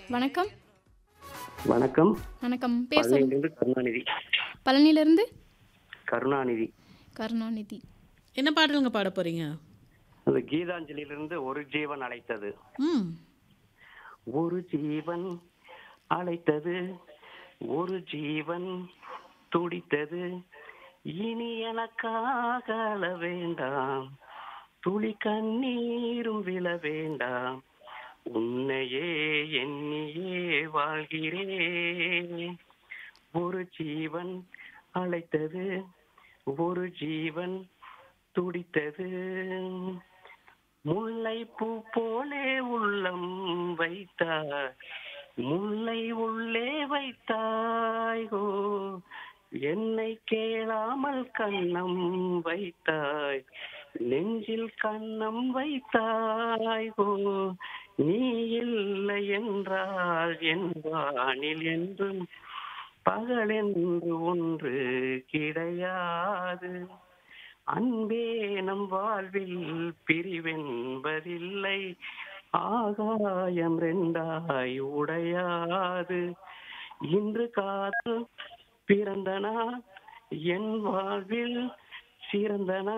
வணக்கம் வணக்கம் வணக்கம் பேர் சொல்லுங்க பழனியிலிருந்து கருணாநிதி பழனியிலிருந்து கருணாநிதி கருணாநிதி என்ன பாடலுங்க பாட போறீங்க அந்த கீதாஞ்சலியிலிருந்து ஒரு ஜீவன் அழைத்தது ம் ஒரு ஜீவன் அழைத்தது ஒரு ஜீவன் துடித்தது இனி எனக்காக அழ வேண்டாம் துளி கண்ணீரும் விழ வேண்டாம் உன்னையே எண்ணியே வாழ்கிறேன் ஒரு ஜீவன் அழைத்தது ஒரு ஜீவன் துடித்தது முல்லை பூ போலே உள்ளம் வைத்தாய் முல்லை உள்ளே வைத்தாய் ஓ என்னை கேளாமல் கண்ணம் வைத்தாய் நெஞ்சில் கண்ணம் வைத்தாய் ஓ நீ இல்லை என்றால் என் வானில் என்றும் பகலென்று ஒன்று கிடையாது அன்பே நம் வாழ்வில் பிரிவென்பதில்லை ஆகாயம் ரெண்டாய் உடையாது இன்று காதல் பிறந்த நாள் என் வாழ்வில் சிறந்த நாள்